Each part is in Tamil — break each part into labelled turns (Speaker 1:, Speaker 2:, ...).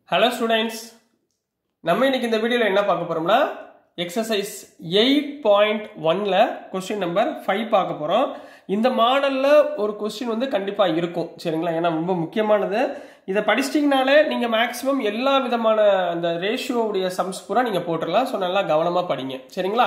Speaker 1: ஹலோ ஸ்டூடெண்ட்ஸ் நம்ம இன்னைக்கு இந்த வீடியோவில் என்ன பார்க்க போறோம்னா எக்ஸசைஸ் எயிட் பாயிண்ட் ஒன்ல கொஸ்டின் நம்பர் ஃபைவ் பார்க்க போறோம் இந்த மாடலில் ஒரு கொஸ்டின் வந்து கண்டிப்பாக இருக்கும் சரிங்களா ஏன்னா ரொம்ப முக்கியமானது இதை படிச்சிட்டிங்கனாலே நீங்கள் மேக்ஸிமம் எல்லா விதமான அந்த ரேஷியோவுடைய சம்ஸ் பூரா நீங்கள் போட்டுடலாம் ஸோ நல்லா கவனமாக படிங்க சரிங்களா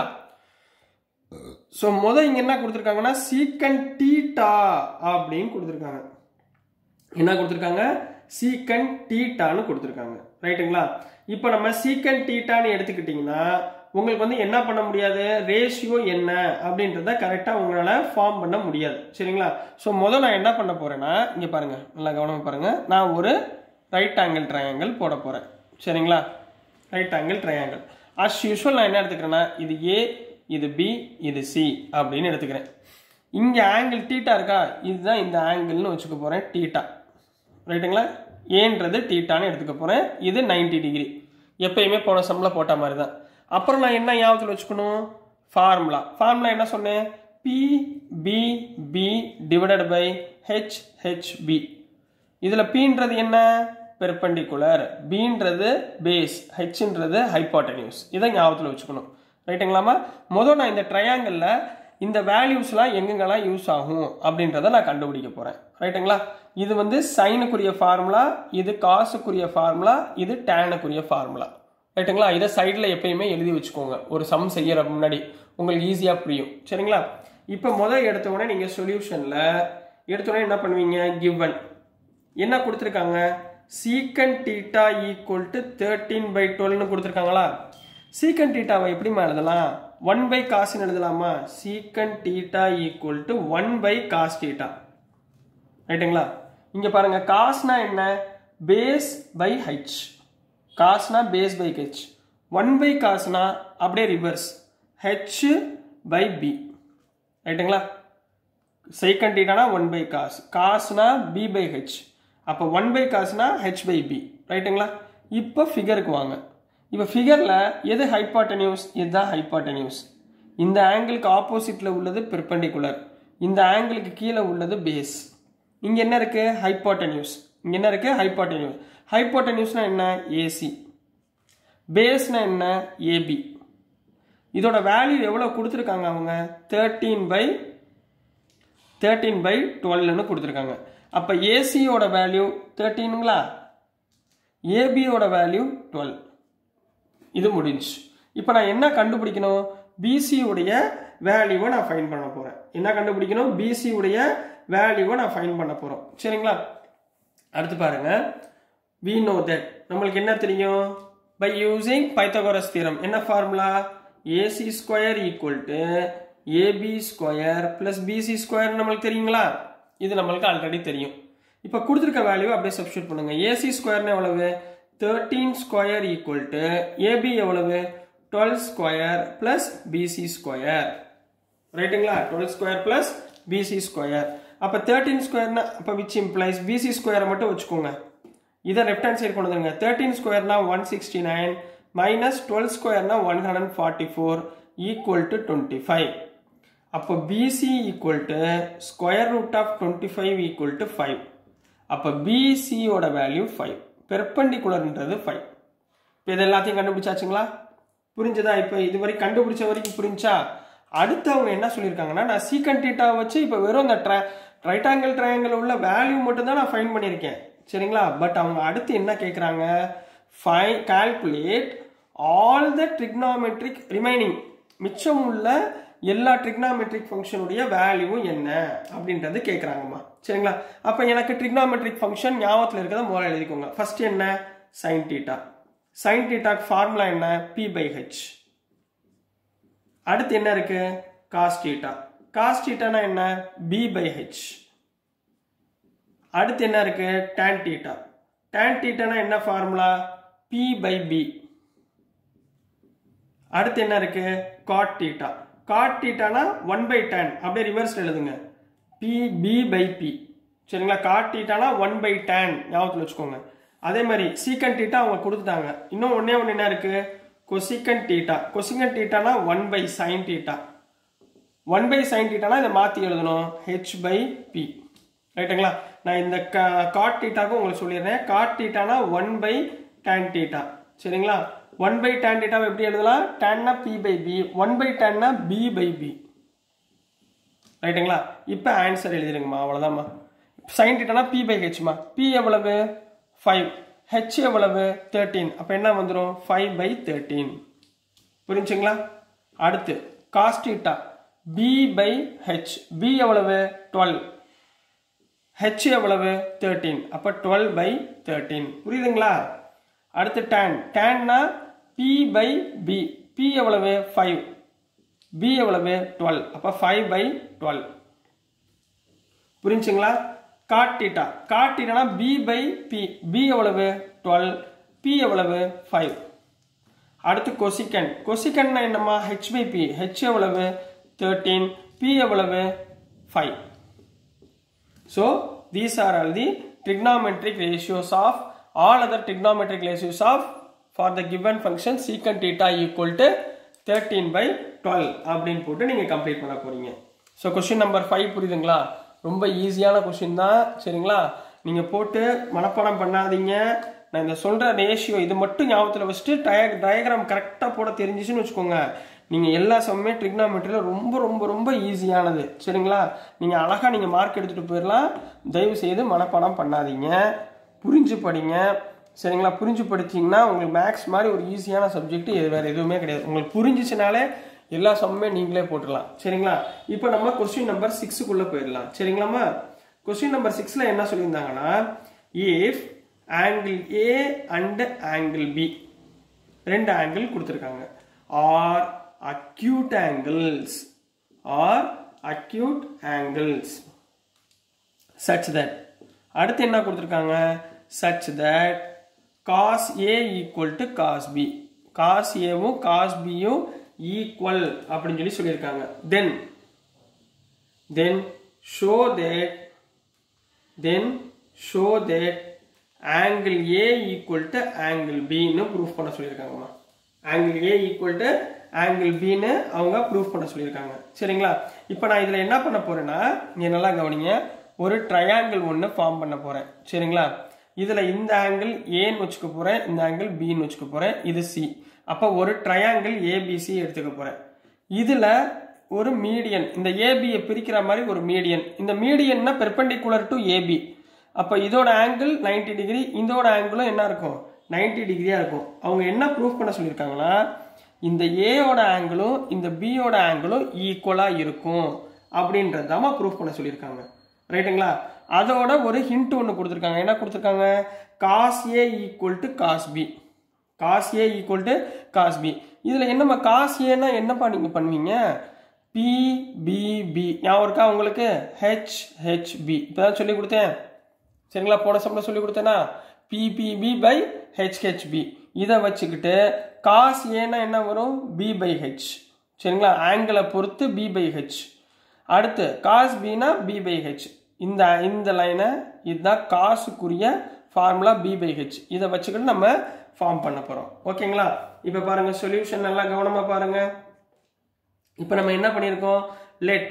Speaker 1: ஸோ முத இங்கே என்ன கொடுத்துருக்காங்கன்னா சீக்கன் டீட்டா அப்படின்னு கொடுத்துருக்காங்க என்ன கொடுத்துருக்காங்க சீக்கன் டீட்டான்னு கொடுத்துருக்காங்க ரைட்டுங்களா இப்போ நம்ம சீக்கன் டீட்டான்னு எடுத்துக்கிட்டிங்கன்னா உங்களுக்கு வந்து என்ன பண்ண முடியாது ரேஷியோ என்ன அப்படின்றத கரெக்டாக உங்களால் ஃபார்ம் பண்ண முடியாது சரிங்களா ஸோ முதல் நான் என்ன பண்ண போகிறேன்னா இங்கே பாருங்கள் நல்லா கவனமாக பாருங்கள் நான் ஒரு ரைட் ஆங்கிள் ட்ரையாங்கிள் போட போகிறேன் சரிங்களா right angle triangle as usual நான் என்ன எடுத்துக்கிறேன்னா இது ஏ இது பி இது சி அப்படின்னு எடுத்துக்கிறேன் இங்கே ஆங்கிள் டீட்டா இருக்கா இதுதான் இந்த ஆங்கிள்னு வச்சுக்க போகிறேன் டீட்டா ரைட்டுங்களா ஏன்றது டீட்டான்னு எடுத்துக்க போகிறேன் இது 90 டிகிரி எப்பயுமே போன சம்மில் போட்ட மாதிரி தான் அப்புறம் நான் என்ன ஞாபகத்தில் வச்சுக்கணும் ஃபார்முலா ஃபார்முலா என்ன சொன்னேன் P P P divided by H H P இதில் பீன்றது என்ன பெர்பெண்டிகுலர் பீன்றது பேஸ் ஹெச்ன்றது ஹைப்போட்டனியூஸ் இதை ஞாபகத்தில் வச்சுக்கணும் ரைட்டுங்களாமா முதல் நான் இந்த ட்ரையாங்கிளில் இந்த வேல்யூஸ்லாம் எங்கெங்கெல்லாம் யூஸ் ஆகும் அப்படின்றத நான் கண்டுபிடிக்க போகிறேன் ரைட்டுங்களா இது வந்து சைனுக்குரிய ஃபார்முலா இது காசுக்குரிய ஃபார்முலா இது டேனுக்குரிய ஃபார்முலா ரைட்டுங்களா இதை சைடில் எப்பயுமே எழுதி வச்சுக்கோங்க ஒரு சம் செய்யற முன்னாடி உங்களுக்கு ஈஸியாக புரியும் சரிங்களா இப்போ முதல் எடுத்த உடனே நீங்கள் சொல்யூஷனில் எடுத்த உடனே என்ன பண்ணுவீங்க கிவன் என்ன கொடுத்துருக்காங்க sec theta equal to thirteen by டுவெல்னு கொடுத்துருக்காங்களா சீக்கன் டீட்டாவை எப்படிமா எழுதலாம் ஒன் பை காசுன்னு எழுதலாமா sec theta equal to one by cos theta ரைட்டுங்களா இங்க பாருங்க காஸ்னா என்ன பேஸ் பை ஹெச் காஸ்னா base by H one by காசுனா அப்படியே ரிவர்ஸ் ஹெச் பை பி ரைட்டுங்களா சைக்கன் டீட்டானா ஒன் பை காஸ் காசுனா பி பை ஹெச் அப்போ ஒன் பை காசுனா ஹெச் பை பி ரைட்டுங்களா இப்போ ஃபிகருக்கு வாங்க இப்போ ஃபிகரில் எது ஹைப்பாட்டனியூஸ் இதுதான் ஹைப்பாட்டனியூஸ் இந்த ஆங்கிளுக்கு ஆப்போசிட்டில் உள்ளது பெர்பெண்டிகுலர் இந்த ஆங்கிளுக்கு கீழே உள்ளது பேஸ் இங்கே என்ன இருக்குது ஹைப்பாட்டனியூஸ் இங்கே என்ன இருக்குது ஹைப்பாட்டனியூஸ் ஹைப்பாட்டனியூஸ்னா என்ன ஏசி பேஸ்னா என்ன ஏபி இதோட வேல்யூ எவ்வளோ கொடுத்துருக்காங்க அவங்க தேர்ட்டீன் பை தேர்ட்டீன் பை டுவெல்னு கொடுத்துருக்காங்க அப்போ ஏசியோட வேல்யூ தேர்ட்டீனுங்களா ஏபியோட வேல்யூ டுவெல் இது முடிஞ்சு இப்போ நான் என்ன கண்டுபிடிக்கணும் பிசி உடைய வேல்யூவை நான் ஃபைன் பண்ண போகிறேன் என்ன கண்டுபிடிக்கணும் பிசி உடைய வேல்யூவை நான் ஃபைன் பண்ண போகிறோம் சரிங்களா அடுத்து பாருங்க வி நோ தட் நம்மளுக்கு என்ன தெரியும் பை யூசிங் பைத்தகோரஸ் தீரம் என்ன formula AC square equal to AB square plus BC square நம்மளுக்கு தெரியுங்களா இது நம்மளுக்கு ஆல்ரெடி தெரியும் இப்போ கொடுத்துருக்க வேல்யூ அப்படியே சப்ஸ்டியூட் பண்ணுங்க ஏசி ஸ்கொயர்னு எவ்வளவு thirteen square equal to AB எவ்வளவு twelve square plus BC square ரைட்டுங்களா twelve square plus BC square அப்போ தேர்ட்டீன் ஸ்கொயர்னா அப்போ விச் இம்ப்ளைஸ் பிசி ஸ்கொயரை மட்டும் வச்சுக்கோங்க இதை லெஃப்ட் ஹேண்ட் சைடு கொண்டு வந்துருங்க தேர்ட்டீன் ஸ்கொயர்னா one sixty nine minus twelve ஸ்கொயர்னா one hundred forty four equal to twenty five அப்போ BC equal to square root of twenty five equal to five அப்போ பிசியோட வேல்யூ ஃபைவ் பெர்பெண்டிகுலர்ன்றது ஃபைவ் இப்போ இது எல்லாத்தையும் கண்டுபிடிச்சாச்சுங்களா புரிஞ்சதா இப்போ இது வரைக்கும் கண்டுபிடிச்ச வரைக்கும் புரிஞ்சா அடுத்து அவங்க என்ன சொல்லியிருக்காங்கன்னா நான் சீக்கன் டீட்டா வச்சு இப்போ வெறும் அந்த ட்ரை ரைட் ஆங்கிள் ட்ரையாங்கிள் உள்ள வேல்யூ மட்டும் தான் நான் ஃபைன் பண்ணியிருக்கேன் சரிங்களா பட் அவங்க அடுத்து என்ன கேட்குறாங்க ஃபை calculate all the trigonometric remaining மிச்சம் உள்ள எல்லா ட்ரிக்னாமெட்ரிக் ஃபங்க்ஷனுடைய வேல்யூவும் என்ன அப்படின்றது கேட்குறாங்கம்மா சரிங்களா அப்போ எனக்கு ட்ரிக்னாமெட்ரிக் ஃபங்க்ஷன் ஞாபகத்தில் இருக்கிறத முதல்ல எழுதிக்கோங்க ஃபர்ஸ்ட் என்ன சைன் டீட்டா சைன் டீட்டாக்கு ஃபார்முலா என்ன பி பை ஹெச் அடுத்து என்ன இருக்கு காஸ் டீட்டா காஸ் டீட்டானா என்ன பி பை ஹெச் அடுத்து என்ன இருக்கு tan டீட்டா tan டீட்டானா என்ன ஃபார்முலா பி பை பி அடுத்து என்ன இருக்கு காட் டீட்டா காட் டீட்டானா ஒன் பை டேன் அப்படியே ரிவர்ஸ் எழுதுங்க பி பி பை பி சரிங்களா காட் டீட்டானா ஒன் பை டேன் ஞாபகத்தில் வச்சுக்கோங்க அதே மாதிரி சீக்கன் டீட்டா அவங்க கொடுத்துட்டாங்க இன்னும் ஒன்னே ஒன்று என்ன இருக்கு கொசிக்கன் டீட்டா கொசிக்கன் டீட்டானா one by sine theta one by sine டீட்டானா இதை மாற்றி எழுதணும் ஹெச் பை பி ரைட்டுங்களா நான் இந்த காட் டீட்டாக்கும் உங்களுக்கு சொல்லிடுறேன் காட் டீட்டானா ஒன் பை tan theta சரிங்களா ஒன் பை tan theta எப்படி எழுதலாம் tanனா p by B one by tanனா b பை பி ரைட்டுங்களா இப்போ ஆன்சர் எழுதிருங்கம்மா அவ்வளோதாம்மா சைன் டீட்டானா பி பை ஹெச்மா பி எவ்வளவு ஃபைவ் ஹெச் எவ்வளவு தேர்ட்டீன் அப்போ என்ன வந்துடும் ஃபைவ் பை தேர்ட்டீன் புரிஞ்சுங்களா அடுத்து cos theta B by H B எவ்வளவு டுவெல் ஹெச் எவ்வளவு தேர்ட்டீன் அப்போ டுவெல் பை தேர்ட்டீன் புரியுதுங்களா அடுத்து டேன் டேன்னா பி பை பி பி எவ்வளவு ஃபைவ் பி எவ்வளவு டுவெல் அப்போ ஃபைவ் பை டுவெல் புரிஞ்சுங்களா காட் டீட்டா காட் டீட்டானா பி பை பி பி எவ்வளவு டுவெல் பி எவ்வளவு ஃபைவ் அடுத்து கொசிக்கன் கொசிக்கன்னா என்னம்மா ஹெச் பை பி ஹெச் எவ்வளவு தேர்ட்டீன் பி எவ்வளவு five so these are all the trigonometric ratios of all other trigonometric ratios of for the given function secant theta equal to 13 by 12 அப்படின்னு போட்டு நீங்கள் கம்ப்ளீட் பண்ண போறீங்க ஸோ கொஸ்டின் நம்பர் ஃபைவ் புரியுதுங்களா ரொம்ப ஈஸியான கொஸ்டின் தான் சரிங்களா நீங்கள் போட்டு மனப்பாடம் பண்ணாதீங்க நான் இந்த சொல்கிற ரேஷியோ இது மட்டும் ஞாபகத்தில் வச்சுட்டு டய டயக்ராம் கரெக்டாக போட தெரிஞ்சிச்சுன்னு வச்சுக்கோங்க நீங்கள் எல்லா சமயமே ட்ரிக்னாமெட்ரியில் ரொம்ப ரொம்ப ரொம்ப ஈஸியானது சரிங்களா நீங்கள் அழகாக நீங்கள் மார்க் எடுத்துகிட்டு போயிடலாம் தயவு செய்து மனப்பாடம் பண்ணாதீங்க புரிஞ்சு படிங்க சரிங்களா புரிஞ்சு படிச்சிங்கன்னா உங்களுக்கு மேக்ஸ் மாதிரி ஒரு ஈஸியான சப்ஜெக்ட் வேறு எதுவுமே கிடையாது உங்களுக்கு புரிஞ்சிச்சுனாலே எல்லா சமமே நீங்களே போட்டுடலாம் சரிங்களா இப்போ நம்ம கொஸ்டின் நம்பர் சிக்ஸுக்குள்ளே போயிடலாம் சரிங்களாம்மா கொஸ்டின் நம்பர் சிக்ஸில் என்ன சொல்லியிருந்தாங்கன்னா if angle A and angle B ரெண்டு ஆங்கிள் கொடுத்துருக்காங்க are acute angles are acute angles such that அடுத்து என்ன கொடுத்துருக்காங்க such that cos A equal to cos B cos Aவும் cos Bயும் equal அப்படின்னு சொல்லி சொல்லியிருக்காங்க then then show that then show that angle A equal to angle B ன்னு ப்ரூஃப் பண்ண சொல்லியிருக்காங்கம்மா angle A equal to angle B ன்னு அவங்க ப்ரூஃப் பண்ண சொல்லியிருக்காங்க சரிங்களா இப்போ நான் இதில் என்ன பண்ண போறேன்னா நீ நல்லா கவனிங்க ஒரு ட்ரையாங்கிள் ஒன்று ஃபார்ம் பண்ண போறேன் சரிங்களா இதில் இந்த ஆங்கிள் ஏன்னு வச்சுக்க போறேன் இந்த ஆங்கிள் பின்னு வச்சுக்க போறேன் இது சி அப்போ ஒரு ட்ரையாங்கிள் ஏபிசி எடுத்துக்க போறேன் இதில் ஒரு மீடியன் இந்த ஏபியை பிரிக்கிற மாதிரி ஒரு மீடியன் இந்த மீடியன்னா பெர்பெண்டிகுலர் டு ஏபி அப்போ இதோட ஆங்கிள் 90 டிகிரி இதோட ஆங்கிளும் என்ன இருக்கும் 90 டிகிரியா இருக்கும் அவங்க என்ன ப்ரூஃப் பண்ண சொல்லியிருக்காங்கன்னா இந்த ஏயோட ஆங்கிளும் இந்த பியோட ஆங்கிளும் ஈக்குவலாக இருக்கும் அப்படின்றது தான் ப்ரூஃப் பண்ண சொல்லியிருக்காங்க ரைட்டுங்களா அதோட ஒரு ஹிண்ட் ஒன்று கொடுத்துருக்காங்க என்ன கொடுத்துருக்காங்க cos A equal to cos B cos A equal to cos B இதில் என்னம்மா காஸ் ஏன்னா என்னப்பா நீங்கள் பண்ணுவீங்க பிபிபி ஞாபகம் இருக்கா உங்களுக்கு ஹெச் ஹெச்பி இப்போ தான் சொல்லி கொடுத்தேன் சரிங்களா போன சம்பளம் சொல்லி கொடுத்தேனா பிபிபி பை ஹெச்ஹெச்பி இதை வச்சுக்கிட்டு காஸ் ஏன்னா என்ன வரும் பி பை ஹெச் சரிங்களா ஆங்கிளை பொறுத்து பி பை ஹெச் அடுத்து காஸ் பினா பி பை ஹெச் இந்த இந்த லைனை இதுதான் காசுக்குரிய ஃபார்முலா பி பை ஹெச் இதை வச்சுக்கிட்டு நம்ம ஃபார்ம் பண்ண போகிறோம் ஓகேங்களா இப்போ பாருங்க சொல்யூஷன் நல்லா கவனமாக பாருங்க இப்போ நம்ம என்ன பண்ணியிருக்கோம் let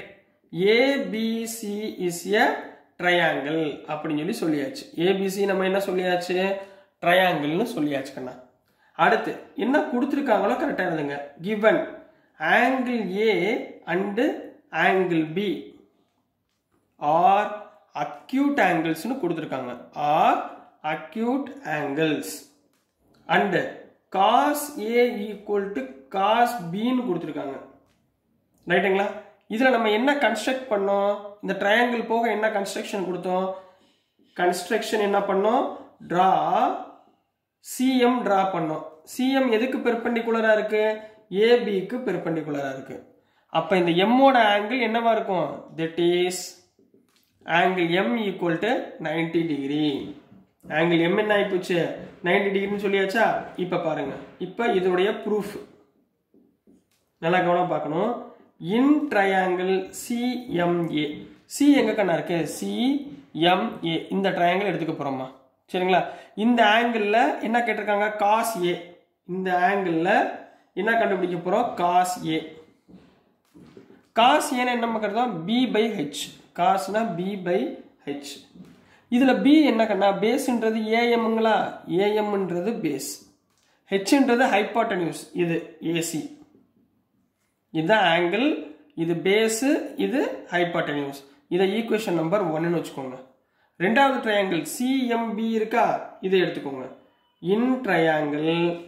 Speaker 1: ABC is a triangle அப்படின்னு சொல்லி சொல்லியாச்சு ஏபிசி நம்ம என்ன சொல்லியாச்சு ட்ரையாங்கிள்னு சொல்லியாச்சு கண்ணா அடுத்து என்ன கொடுத்துருக்காங்களோ கரெக்டாக இருந்துங்க given angle A and angle B are அக்யூட் ஆங்கிள்ஸ்னு கொடுத்துருக்காங்க are acute angles and cos A equal to cos பின்னு கொடுத்துருக்காங்க ரைட்டுங்களா இதில் நம்ம என்ன கன்ஸ்ட்ரக்ட் பண்ணோம் இந்த ட்ரையாங்கிள் போக என்ன கன்ஸ்ட்ரக்ஷன் கொடுத்தோம் கன்ஸ்ட்ரக்ஷன் என்ன பண்ணோம் ட்ரா சிஎம் ட்ரா பண்ணோம் சிஎம் எதுக்கு பெர்பெண்டிகுலராக இருக்கு ஏபிக்கு பெர்பெண்டிகுலராக இருக்கு அப்போ இந்த எம்மோட ஆங்கிள் என்னவா இருக்கும் that is angle M equal to ninety degree angle M என்ன ஆயிப்போச்சு நைன்டி டிகிரின்னு சொல்லியாச்சா இப்போ பாருங்க இப்போ இதோடைய ப்ரூஃப் நல்லா கவனம் பார்க்கணும் இன் ட்ரையாங்கிள் சிஎம்ஏ சி எங்க கண்ணா இருக்கு சிஎம்ஏ இந்த ட்ரையாங்கிள் எடுத்துக்க போறோமா சரிங்களா இந்த ஆங்கிளில் என்ன கேட்டிருக்காங்க காஸ் ஏ இந்த ஆங்கிளில் என்ன கண்டுபிடிக்க போறோம் காஸ் ஏ காஸ் ஏன்னு என்ன கருதோம் பி பை ஹெச் காஸ்னா பி பை ஹெச் இதில் பி என்ன கண்ணா பேஸ்ன்றது ஏஎம்ங்களா ஏஎம்ன்றது பேஸ் ஹெச்ன்றது ஹைப்பாட்டனியூஸ் இது ஏசி இதுதான் ஆங்கிள் இது பேஸு இது ஹைப்பாட்டனியூஸ் இதை ஈக்குவேஷன் நம்பர் ஒன்னு வச்சுக்கோங்க ரெண்டாவது ட்ரையாங்கிள் சிஎம்பி இருக்கா இதை எடுத்துக்கோங்க in triangle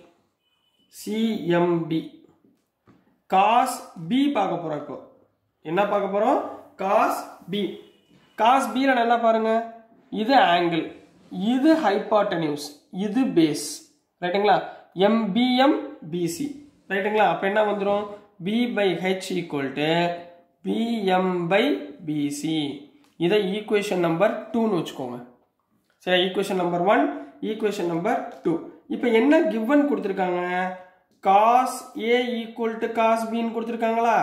Speaker 1: CMB cos B பார்க்க போறோம் இப்போ என்ன பார்க்க போறோம் காஸ் பி காஸ் பியில் நல்லா பாருங்க இது ஆங்கிள் இது ஹைப்பாட்டனியூஸ் இது பேஸ் ரைட்டுங்களா எம்பிஎம் பிசி ரைட்டுங்களா அப்போ என்ன வந்துடும் B by H equal to BM by BC இதை ஈக்குவேஷன் நம்பர் டூன்னு வச்சுக்கோங்க சரி equation number one equation number two இப்போ என்ன கிவன் கொடுத்துருக்காங்க cos A equal to cos பின்னு கொடுத்துருக்காங்களா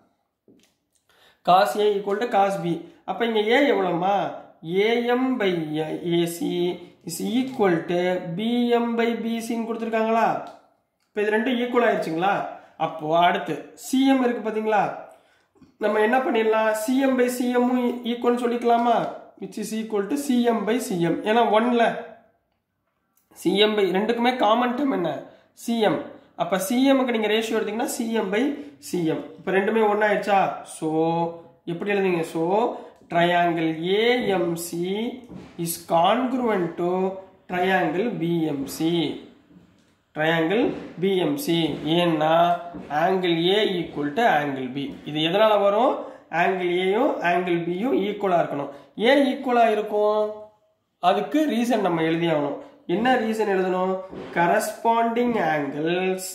Speaker 1: cos A equal to cos B அப்போ இங்கே ஏ எவ்வளோமா AM by AC is equal to BM by பிசின்னு கொடுத்துருக்காங்களா இப்போ இது ரெண்டும் ஈக்குவல் ஆயிடுச்சுங்களா அப்போ அடுத்து சிஎம் இருக்கு பார்த்தீங்களா நம்ம என்ன பண்ணிடலாம் சிஎம் பை சிஎம்மும் ஈக்குவல் சொல்லிக்கலாமா which is equal to CM by CM ஏன்னா ஒன்ல சிஎம் பை ரெண்டுக்குமே காமன் டேம் என்ன சிஎம் அப்போ சிஎம்க்கு நீங்கள் ரேஷியோ எடுத்தீங்கன்னா சிஎம் பை சிஎம் இப்போ ரெண்டுமே ஒன்றாயிடுச்சா ஸோ எப்படி எழுதுங்க so triangle AMC is congruent to triangle BMC triangle BMC ஏன்னா angle A equal to angle B இது எதனால் வரும் ஆங்கிள் ஏயும் ஆங்கிள் பியும் ஈக்குவலாக இருக்கணும் ஏன் ஈக்குவலாக இருக்கும் அதுக்கு ரீசன் நம்ம எழுதி ஆகணும் என்ன ரீசன் எழுதணும் corresponding angles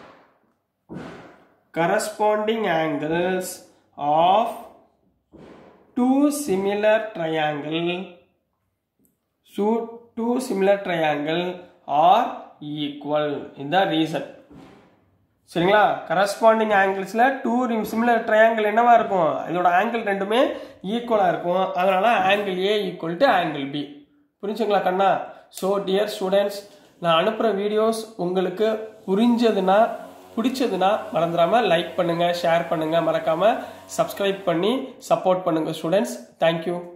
Speaker 1: corresponding angles of two similar triangle two similar triangle are equal இதுதான் ரீசன் சரிங்களா கரஸ்பாண்டிங் ஆங்கிள்ஸில் டூ சிமிலர் ட்ரையாங்கிள் என்னவா இருக்கும் இதோட ஆங்கிள் ரெண்டுமே ஈக்குவலாக இருக்கும் அதனால angle A equal to angle B புரிஞ்சுங்களா கண்ணா ஸோ டியர் ஸ்டூடெண்ட்ஸ் நான் அனுப்புகிற வீடியோஸ் உங்களுக்கு புரிஞ்சதுன்னா பிடிச்சதுன்னா மறந்துடாமல் லைக் பண்ணுங்கள் ஷேர் பண்ணுங்கள் மறக்காமல் சப்ஸ்கிரைப் பண்ணி சப்போர்ட் பண்ணுங்கள் ஸ்டூடெண்ட்ஸ் தேங்க்யூ